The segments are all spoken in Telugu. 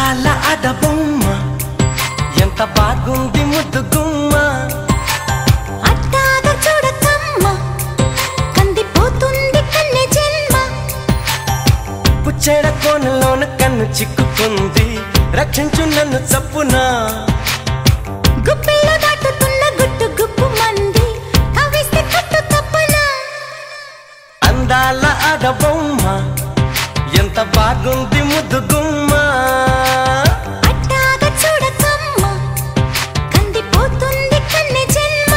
అందాల అడబొమ్మ ఎంత బాగుంది ముద్దు గుమ్మ అట్టాగ చూడకమ్మ కందిపోతుంది కన్నె జన్మ పుచ్చేడ కోనలోన కన్ను చిక్కుకుంది రక్షించు నన్ను చప్పునా గుప్పిలో దాటుతున్న గుట్టు గుప్పు మంది కవిస్తే కట్టు తప్పనా అందాల అడబొమ్మ ఎంత బాగుంది ముద్దు గుమ్మ అట్టాగ చూడకమ్మ కందిపోతుంది కన్నె జన్మ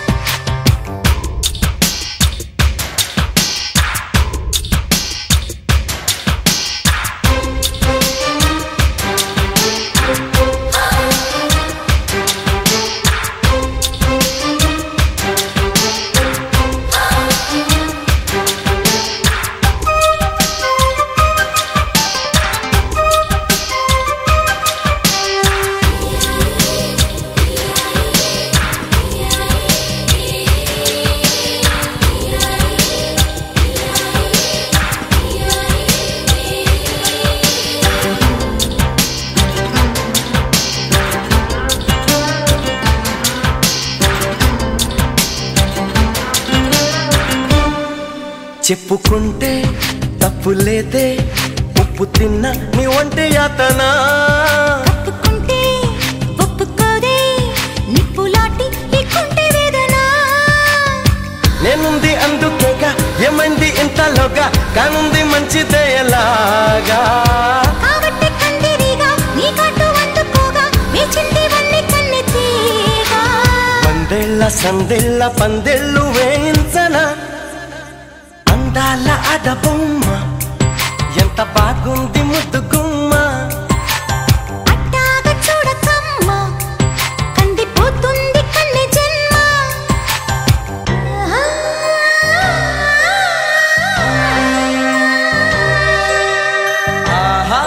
చెప్పుకుంటే తప్పు లేదే ఉప్పు తిన్న నీ ఒంటి యాతనా ఒప్పుకుంటే ఒప్పుకోదే నిప్పులాటి ఈ కుంటి వేదన నేనుంది అందుకేగా ఏమైంది ఇంతలోగా కానుంది మంచిదే ఎలాగా కాబట్టి కందిరిగా నీ కట్టు అందుకోగా వేచింది వల్లి కన్నె తీగా వందేళ్ల సందేళ్ల పందెళ్ళు వేయించన అందాల అడబొమ్మ ఎంత బాగుంది ముద్దు గుమ్మ అట్టాగ చూడకమ్మ కందిపోతుంది కన్నె జన్మ ఆహా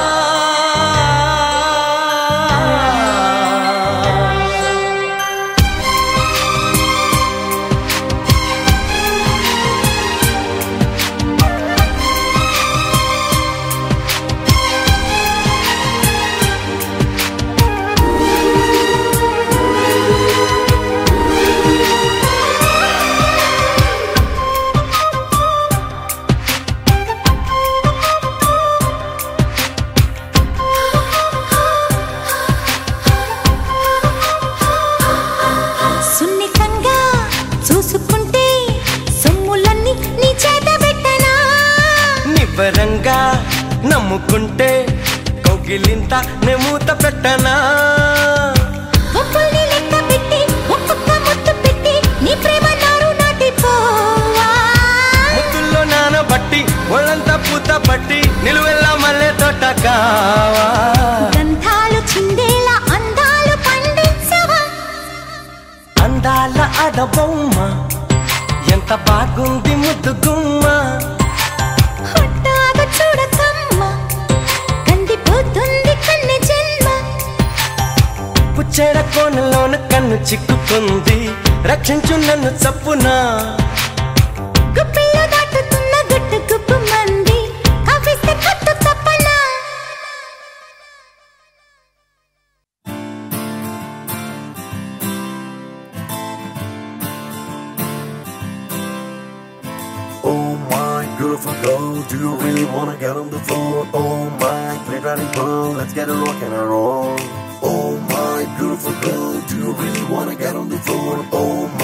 సున్నితంగా చూసుకుంటే సొమ్ములన్నీ నీ చేత పెట్టనా నివ్వరంగా నమ్ముకుంటే కౌగిలింత నెమూత పెట్టనా ఒప్పుల్ని లెక్క పెట్టి ఒక్కొక్క ముద్దు పెట్టి నీ ప్రేమ నారు నాటిపోవా ముద్దుల్లో నానబట్టి ఒళ్ళంతా పూత పట్టి నిలువెల్లా మల్లె తోట కావా గంధాలు చిందేలా అందాలు పండించవా అందాల అడబొమ్మ ఎంత బాగుంది ముద్దు గుమ్మ హొట్టాగ చూడకమ్మ కందిపోతుంది కన్నె జన్మ పుచ్చేడ కోనలోన కన్ను చిక్కుకుంది రక్షించు నన్ను చప్పునా గుప్పిలో దాటుతున్న గుట్టు గుప్పు మంది కవిస్తే కట్టు తప్పనా Oh my beautiful girl, do you really wanna get on the floor? Oh my playground girl, let's get a rock and a roll. Oh my beautiful girl, do you really wanna get on the floor? Oh my